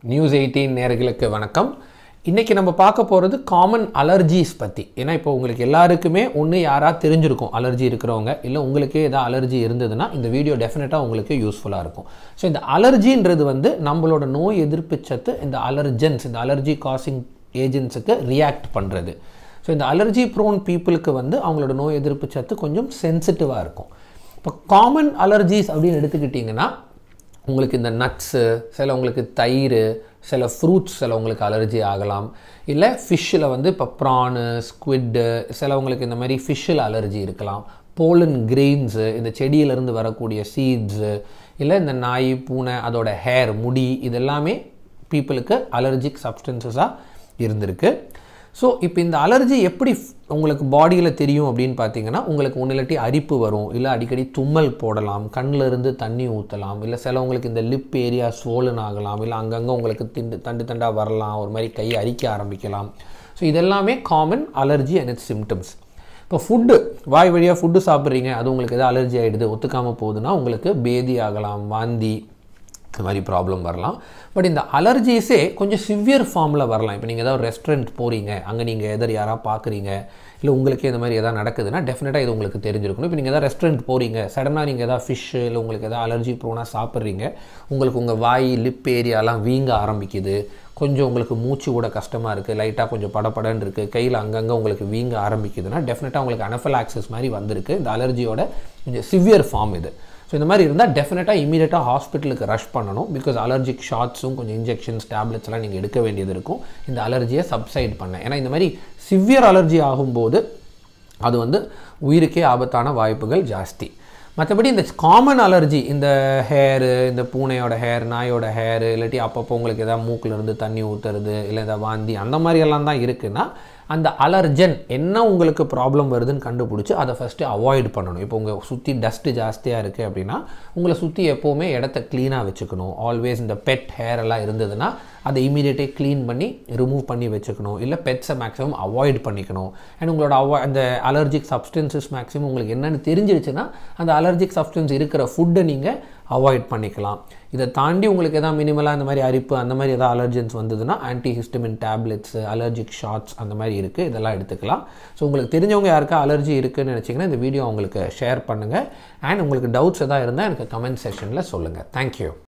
news eighteen நேர்களுக்கு வணக்கம் இன்றைக்கி நம்ம பார்க்க போகிறது காமன் அலர்ஜிஸ் பற்றி ஏன்னா இப்போ உங்களுக்கு எல்லாருக்குமே ஒன்று யாராவது தெரிஞ்சிருக்கும் அலர்ஜி இருக்கிறவங்க இல்லை உங்களுக்கே ஏதாவது அலர்ஜி இருந்ததுன்னா இந்த வீடியோ டெஃபினட்டாக உங்களுக்கு யூஸ்ஃபுல்லாக இருக்கும் ஸோ இந்த அலர்ஜின்றது வந்து நம்மளோட நோய் எதிர்ப்பு சத்து இந்த அலர்ஜென்ஸ் இந்த அலர்ஜி காசிங் ஏஜென்ட்ஸுக்கு ரியாக்ட் பண்ணுறது ஸோ இந்த அலர்ஜி ப்ரோன் பீப்புளுக்கு வந்து அவங்களோட நோய் எதிர்ப்பு சத்து கொஞ்சம் சென்சிட்டிவாக இருக்கும் இப்போ காமன் அலர்ஜிஸ் அப்படின்னு எடுத்துக்கிட்டிங்கன்னா உங்களுக்கு இந்த நட்ஸு சில உங்களுக்கு தயிர் சில ஃப்ரூட்ஸ் சிலவங்களுக்கு அலர்ஜி ஆகலாம் இல்லை ஃபிஷ்ஷில் வந்து இப்போ ப்ரானு ஸ்குவிட்டு சிலவங்களுக்கு இந்த மாதிரி ஃபிஷ்ஷில் அலர்ஜி இருக்கலாம் போலன் கிரெயின்ஸு இந்த செடியிலேருந்து வரக்கூடிய சீட்ஸு இல்லை இந்த நாய் பூனை அதோட ஹேர் முடி இது எல்லாமே பீப்புளுக்கு அலர்ஜிக் சப்ஸ்டன்சஸாக இருந்திருக்கு ஸோ இப்போ இந்த அலர்ஜி எப்படி உங்களுக்கு பாடியில் தெரியும் அப்படின்னு பார்த்தீங்கன்னா உங்களுக்கு ஒன்றிலட்டி அரிப்பு வரும் இல்லை அடிக்கடி தும்மல் போடலாம் கண்ணில் இருந்து தண்ணி ஊற்றலாம் இல்லை சிலவங்களுக்கு இந்த லிப் ஏரியா ஸ்வோலன் ஆகலாம் இல்லை அங்கங்கே உங்களுக்கு திண்டு தண்டு தண்டாக வரலாம் ஒரு மாதிரி கை அரிக்க ஆரம்பிக்கலாம் ஸோ இதெல்லாமே common allergy and its symptoms இப்போ ஃபுட்டு வாய் வழியாக ஃபுட்டு சாப்பிட்றீங்க அது உங்களுக்கு எதாவது அலர்ஜி ஆகிடுது ஒத்துக்காமல் போகுதுன்னா உங்களுக்கு பேதி ஆகலாம் வாந்தி இந்த மாதிரி ப்ராப்ளம் வரலாம் பட் இந்த அலர்ஜிஸே கொஞ்சம் சிவியர் ஃபார்மில் வரலாம் இப்போ நீங்கள் ஏதாவது ரெஸ்டாரண்ட் போகிறீங்க அங்கே நீங்கள் எதிர் யாராவது பார்க்குறீங்க இல்லை உங்களுக்கே இந்த மாதிரி எதாவது நடக்குதுன்னா டெஃபினட்டாக இது உங்களுக்கு தெரிஞ்சிருக்கணும் இப்போ நீங்கள் எதாவது ரெஸ்டாரண்ட் போகிறீங்க சடனாக நீங்கள் எதாவது ஃபிஷ்ஷு இல்லை உங்களுக்கு எதாவது அலர்ஜி ப்ரோனாக சாப்பிட்றீங்க உங்களுக்கு உங்கள் வாய் லிப் ஏரியாலாம் வீங்க ஆரம்பிக்குது கொஞ்சம் உங்களுக்கு மூச்சு விட கஷ்டமாக இருக்குது லைட்டாக கொஞ்சம் படப்படன்னு இருக்குது கையில் அங்கங்கே உங்களுக்கு வீங்க ஆரம்பிக்குதுன்னா டெஃபினட்டாக உங்களுக்கு அனஃபலாக்சிஸ் மாதிரி வந்திருக்கு இந்த அலர்ஜியோட கொஞ்சம் சிவியர் ஃபார்ம் இது ஸோ இந்த மாதிரி இருந்தால் டெஃபினட்டாக இமீடியட்டாக ஹாஸ்பிட்டலுக்கு ரஷ் பண்ணணும் பிகாஸ் அலர்ஜிக் ஷார்ட்ஸும் கொஞ்சம் இன்ஜெக்ஷன்ஸ் டேப்லெட்ஸ்லாம் நீங்கள் எடுக்க வேண்டியது இருக்கும் இந்த அலர்ஜியை சப்சைட் பண்ண ஏன்னா இந்த மாதிரி சிவியர் அலர்ஜி ஆகும்போது அது வந்து உயிருக்கே ஆபத்தான வாய்ப்புகள் ஜாஸ்தி மற்றபடி இந்த காமன் அலர்ஜி இந்த ஹேரு இந்த பூனையோட ஹேர் நாயோட ஹேரு இல்லாட்டி அப்பப்போ உங்களுக்கு எதாவது மூக்கில் இருந்து தண்ணி ஊற்றுறது இல்லை எதாவது வாந்தி அந்த மாதிரியெல்லாம் தான் இருக்குன்னா அந்த அலர்ஜன் என்ன உங்களுக்கு ப்ராப்ளம் வருதுன்னு கண்டுபிடிச்சி அதை ஃபஸ்ட்டு அவாய்ட் பண்ணணும் இப்போ உங்கள் சுற்றி டஸ்ட்டு ஜாஸ்தியாக இருக்குது அப்படின்னா உங்களை சுற்றி எப்போவுமே இடத்த க்ளீனாக வச்சுக்கணும் ஆல்வேஸ் இந்த பெட் ஹேர் எல்லாம் இருந்ததுன்னா அதை இமீடியட்டே க்ளீன் பண்ணி ரிமூவ் பண்ணி வச்சுக்கணும் இல்லை பெட்ஸை மேக்ஸிமம் அவாய்ட் பண்ணிக்கணும் அண்ட் உங்களோட அவா அந்த அலர்ஜிக் சப்ஸ்டன்சஸ் மேக்ஸிமம் உங்களுக்கு என்னென்னு தெரிஞ்சிருச்சுன்னா அந்த அலர்ஜிக் சப்ஸ்டன்ஸ் இருக்கிற ஃபுட்டை நீங்கள் அவாய்ட் பண்ணிக்கலாம் இதை தாண்டி உங்களுக்கு எதாவது மினிமலாக அந்த மாதிரி அரிப்பு அந்த மாதிரி எதாவது அலர்ஜன்ஸ் வந்ததுன்னா anti histamine tablets allergic shots அந்த மாதிரி இருக்குது இதெல்லாம் எடுத்துக்கலாம் ஸோ உங்களுக்கு தெரிஞ்சவங்க யாருக்கா அலர்ஜி இருக்குதுன்னு நினச்சிங்கன்னா இந்த வீடியோ உங்களுக்கு ஷேர் பண்ணுங்கள் அண்ட் உங்களுக்கு டவுட்ஸ் எதாவது இருந்தால் எனக்கு கமெண்ட் செஷனில் சொல்லுங்கள் தேங்க்யூ